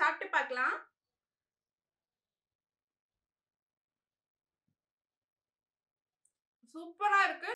சாப்பிட்டு பார்க்கலாம் சூப்பரா இருக்கு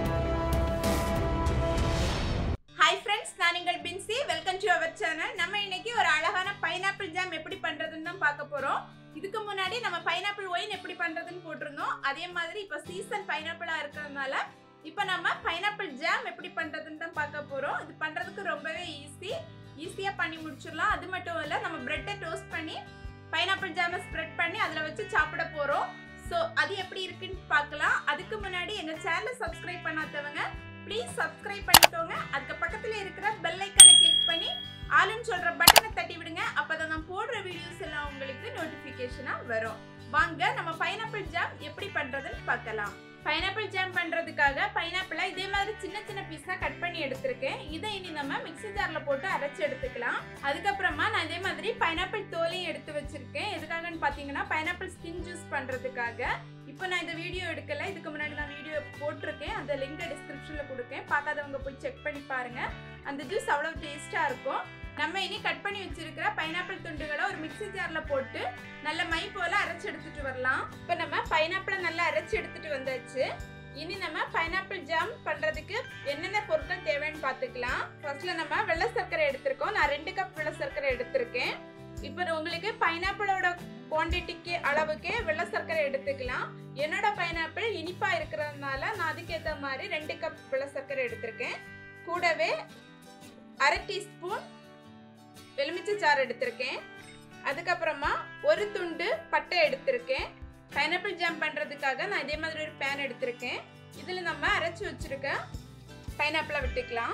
ஹாய் ஃப்ரெண்ட்ஸ் நான் உங்கள் Binsi welcome to our channel நம்ம இன்னைக்கு ஒரு அழகான பைனாப்பிள் ஜாம் எப்படி பண்றதுன்னு தான் பார்க்க போறோம் இதுக்கு முன்னாடி நம்ம பைனாப்பிள் ஒயின் எப்படி பண்றதுன்னு போட்டிருந்தோம் அதே மாதிரி இப்போ சீசன் பைனாப்பிளா இருக்கிறதுனால இப்போ நம்ம பைனாப்பிள் ஜாம் எப்படி பண்றதுன்னு தான் பார்க்க போறோம் இது பண்றதுக்கு ரொம்பவே ஈஸி ஈஸியா பண்ணி முடிச்சிடலாம் அது மட்டும் இல்ல நம்ம பிரெட்டை டோஸ்ட் பண்ணி பைனாப்பிள் ஜாமை ஸ்ப்ரெட் பண்ணி அதில் வச்சு சாப்பிட போறோம் ஸோ அது எப்படி இருக்குன்னு பார்க்கலாம் அதுக்கு முன்னாடி எங்க சேனலை சப்ஸ்கிரைப் பண்ணாதவங்க ப்ளீஸ் சப்ஸ்கிரைப் பண்ணிக்கோங்க அதுக்கு பக்கத்துல இருக்கிற பெல் ஐக்கனை கிளிக் பண்ணி ஆளுன்னு சொல்ற பட்டனை தட்டி விடுங்க அப்பதான் நான் போடுற வீடியோஸ் எல்லாம் உங்களுக்கு நோட்டிபிகேஷனா வரும் வாங்க நம்ம பைனாப்பிள் ஜாம் எப்படி பண்றதுன்னு பார்க்கலாம் பைனாப்பிள் ஜாம் பண்றதுக்காக பைனாப்பிளை இதே மாதிரி சின்ன சின்ன பீஸா கட் பண்ணி எடுத்திருக்கேன் இதை இனி நம்ம மிக்ஸி ஜார்ல போட்டு அரைச்சு எடுத்துக்கலாம் அதுக்கப்புறமா நான் இதே மாதிரி பைனாப்பிள் தோலையும் எடுத்து வச்சிருக்கேன் எதுக்காகன்னு பாத்தீங்கன்னா பைனாப்பிள் ஸ்கின் ஜூஸ் பண்றதுக்காக இப்போ நான் இந்த வீடியோ எடுக்கல இதுக்கு முன்னாடி நான் வீடியோ போட்டிருக்கேன் அந்த லிங்கை டிஸ்கிரிப்ஷன்ல கொடுக்கேன் பார்க்காதவங்க போய் செக் பண்ணி பாருங்க அந்த ஜூஸ் அவ்வளவு டேஸ்டா இருக்கும் நம்ம இனி கட் பண்ணி வச்சிருக்கிற பைனாப்பிள் துண்டுகளை ஒரு மிக்ஸி ஜார்ல போட்டு நல்ல மை போல அரைச்சு எடுத்துட்டு வரலாம் இப்போ நம்ம பைனாப்பிளை நல்லா அரைச்சு எடுத்துட்டு வந்தாச்சு இனி நம்ம பைனாப்பிள் ஜாம் பண்றதுக்கு என்னென்ன பொருட்கள் தேவைன்னு பார்த்துக்கலாம் ஃபர்ஸ்ட்ல நம்ம வெள்ளை சர்க்கரை எடுத்திருக்கோம் நான் ரெண்டு கப் வெள்ளை சர்க்கரை எடுத்திருக்கேன் இப்போ உங்களுக்கு பைனாப்பிளோட குவான்டிட்டிக்கு அளவுக்கு வெள்ளை சர்க்கரை எடுத்துக்கலாம் என்னோட பைனாப்பிள் இனிப்பா இருக்கிறதுனால நான் அதுக்கேற்ற மாதிரி ரெண்டு கப் வெள்ளை சர்க்கரை எடுத்திருக்கேன் கூடவே அரை டீஸ்பூன் எலுமிச்சை சாறு எடுத்திருக்கேன் அதுக்கப்புறமா ஒரு துண்டு பட்டை எடுத்திருக்கேன் பைனாப்பிள் ஜாம் பண்ணுறதுக்காக நான் இதே மாதிரி ஒரு பேன் எடுத்திருக்கேன் இதில் நம்ம அரைச்சி வச்சிருக்க பைனாப்பிளை விட்டுக்கலாம்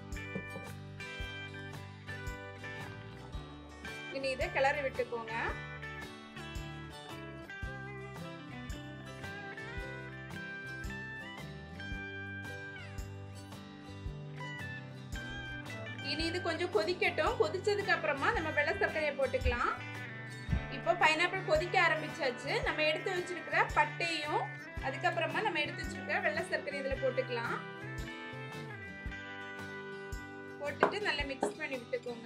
இனி இதை கிளறி விட்டுக்கோங்க இனி இது கொஞ்சம் கொதிக்கட்டும் கொதிச்சதுக்கு அப்புறமா நம்ம வெள்ளை சர்க்கரையை போட்டுக்கலாம் இப்போ பைனாப்பிள் கொதிக்க ஆரம்பிச்சாச்சு நம்ம எடுத்து வச்சிருக்கிற பட்டையும் அதுக்கப்புறமா நம்ம எடுத்து வச்சிருக்கிற வெள்ளை சர்க்கரை இதில் போட்டுக்கலாம் போட்டுட்டு நல்லா மிக்ஸ் பண்ணி விட்டுக்கோங்க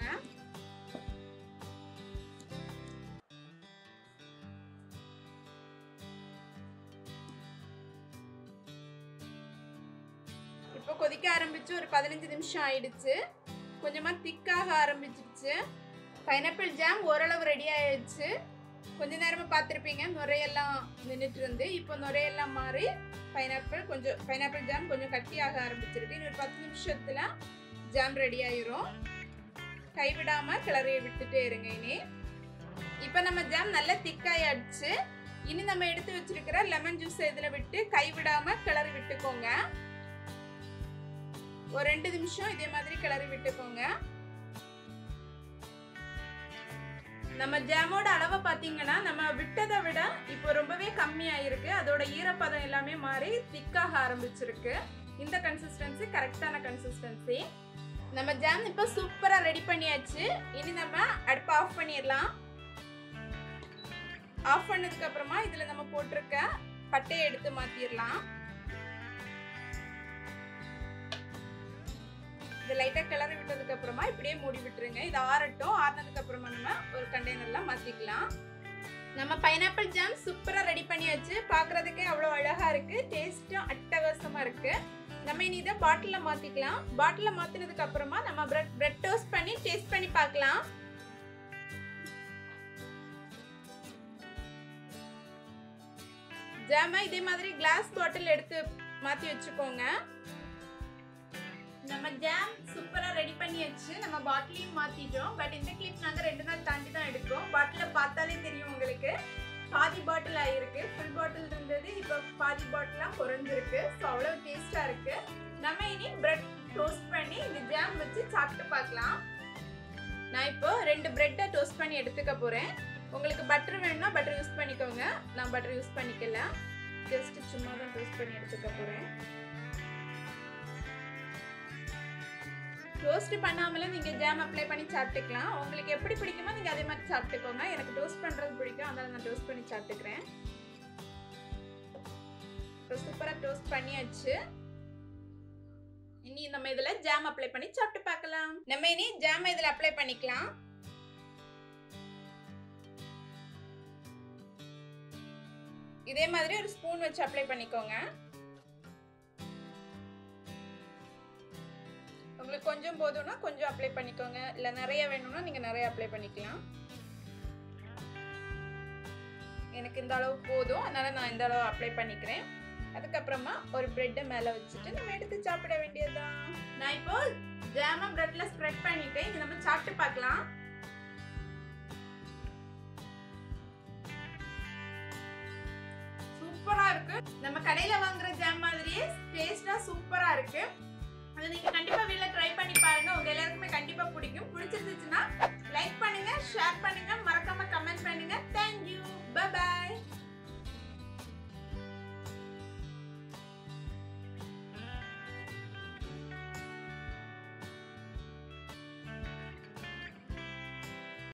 இப்போ கொதிக்க ஆரம்பிச்சு ஒரு பதினஞ்சு நிமிஷம் ஆயிடுச்சு கொஞ்சமாக திக்காக ஆரம்பிச்சிருச்சு பைனாப்பிள் ஜாம் ஓரளவு ரெடி ஆயிடுச்சு கொஞ்ச நேரமாக பார்த்துருப்பீங்க நுரையெல்லாம் நின்றுட்டு இருந்து இப்போ நுரையெல்லாம் மாறி பைனாப்பிள் கொஞ்சம் பைனாப்பிள் ஜாம் கொஞ்சம் கட்டியாக ஆரம்பிச்சிருக்கு இன்னொரு பத்து நிமிஷத்தில் ஜாம் ரெடி ஆயிரும் கைவிடாமல் கிளறி விட்டுட்டே இருங்க இனி இப்போ நம்ம ஜாம் நல்லா திக்காயாச்சு இனி நம்ம எடுத்து வச்சிருக்கிற லெமன் ஜூஸ் இதில் விட்டு கைவிடாமல் கிளறி விட்டுக்கோங்க ஒரு ரெண்டு நிமிஷம் இதே மாதிரி கிளறி விட்டுக்கோங்க நம்ம ஜாமோட அளவை பார்த்தீங்கன்னா நம்ம விட்டதை விட இப்போ ரொம்பவே கம்மியாயிருக்கு அதோட ஈரப்பதம் எல்லாமே மாறி திக்காக ஆரம்பிச்சிருக்கு இந்த கன்சிஸ்டன்சி கரெக்டான கன்சிஸ்டன்சி நம்ம ஜாம் இப்போ சூப்பராக ரெடி பண்ணியாச்சு இனி நம்ம அடுப்பை ஆஃப் பண்ணிடலாம் ஆஃப் பண்ணதுக்கு அப்புறமா இதில் நம்ம போட்டிருக்க பட்டையை எடுத்து மாற்றிடலாம் இது லைட்டாக கிளறி விட்டதுக்கு அப்புறமா இப்படியே மூடி விட்டுருங்க இது ஆறட்டும் ஆறினதுக்கு அப்புறமா நம்ம ஒரு கண்டெய்னர்ல மாற்றிக்கலாம் நம்ம பைனாப்பிள் ஜாம் சூப்பராக ரெடி பண்ணியாச்சு பார்க்குறதுக்கே அவ்வளோ அழகாக இருக்குது டேஸ்ட்டும் அட்டகாசமாக இருக்குது நம்ம இனி இதை பாட்டிலில் மாற்றிக்கலாம் பாட்டிலில் மாற்றினதுக்கு அப்புறமா நம்ம பிரெட் பிரெட் டோஸ்ட் பண்ணி டேஸ்ட் பண்ணி பார்க்கலாம் ஜாமை இதே மாதிரி கிளாஸ் பாட்டில் எடுத்து மாற்றி வச்சுக்கோங்க நம்ம ஜாம் சூப்பரா ரெடி பண்ணியாச்சு நம்ம பாட்டிலையும் மாத்திட்டோம் பட் இந்த கிளிப் நாங்க ரெண்டு நாள் தாண்டி தான் எடுக்கிறோம் பாட்டில பார்த்தாலே தெரியும் உங்களுக்கு பாதி பாட்டில் ஆயிருக்கு ஃபுல் பாட்டில் இருந்தது இப்போ பாதி பாட்டிலாம் குறைஞ்சிருக்கு ஸோ அவ்வளோ டேஸ்டா இருக்கு நம்ம இனி பிரெட் டோஸ்ட் பண்ணி இந்த ஜாம் வச்சு சாப்பிட்டு பார்க்கலாம் நான் இப்போ ரெண்டு பிரெட்டை டோஸ்ட் பண்ணி எடுத்துக்க போறேன் உங்களுக்கு பட்டர் வேணும்னா பட்டர் யூஸ் பண்ணிக்கோங்க நான் பட்டர் யூஸ் பண்ணிக்கல ஜஸ்ட் சும்மா தான் டோஸ்ட் பண்ணி எடுத்துக்க போறேன் டோஸ்ட் பண்ணாமலே நீங்க ஜாம் அப்ளை பண்ணி சாப்பிட்டுக்கலாம் உங்களுக்கு எப்படி பிடிக்குமோ நீங்க அதே மாதிரி சாப்பிட்டுக்கோங்க எனக்கு டோஸ்ட் பண்றது பிடிக்கும் அதனால நான் டோஸ்ட் பண்ணி சாப்பிட்டுக்கிறேன் இப்போ சூப்பராக டோஸ்ட் பண்ணியாச்சு இனி நம்ம இதுல ஜாம் அப்ளை பண்ணி சாப்பிட்டு பார்க்கலாம் நம்ம இனி ஜாம் இதுல அப்ளை பண்ணிக்கலாம் இதே மாதிரி ஒரு ஸ்பூன் வச்சு அப்ளை பண்ணிக்கோங்க உங்களுக்கு கொஞ்சம் போதும்னா கொஞ்சம் அப்ளை பண்ணிக்கோங்க இல்லை நிறைய வேணும்னா நீங்கள் நிறைய அப்ளை பண்ணிக்கலாம் எனக்கு இந்த அளவு போதும் அதனால நான் இந்த அளவு அப்ளை பண்ணிக்கிறேன் அதுக்கப்புறமா ஒரு பிரெட்டை மேலே வச்சுட்டு நம்ம எடுத்து சாப்பிட வேண்டியதுதான் நான் இப்போ ஜாம பிரெட்ல ஸ்ப்ரெட் பண்ணிட்டேன் இது நம்ம சாப்பிட்டு பார்க்கலாம் சூப்பரா இருக்கு நம்ம கடையில வாங்குற ஜாம் மாதிரியே டேஸ்டா சூப்பரா இருக்கு அதை நீங்க கண்டிப்பா வீட்ல ட்ரை பண்ணி பாருங்க உங்க எல்லாருக்குமே கண்டிப்பா பிடிக்கும் பிடிச்சிருந்துச்சுன்னா லைக் பண்ணுங்க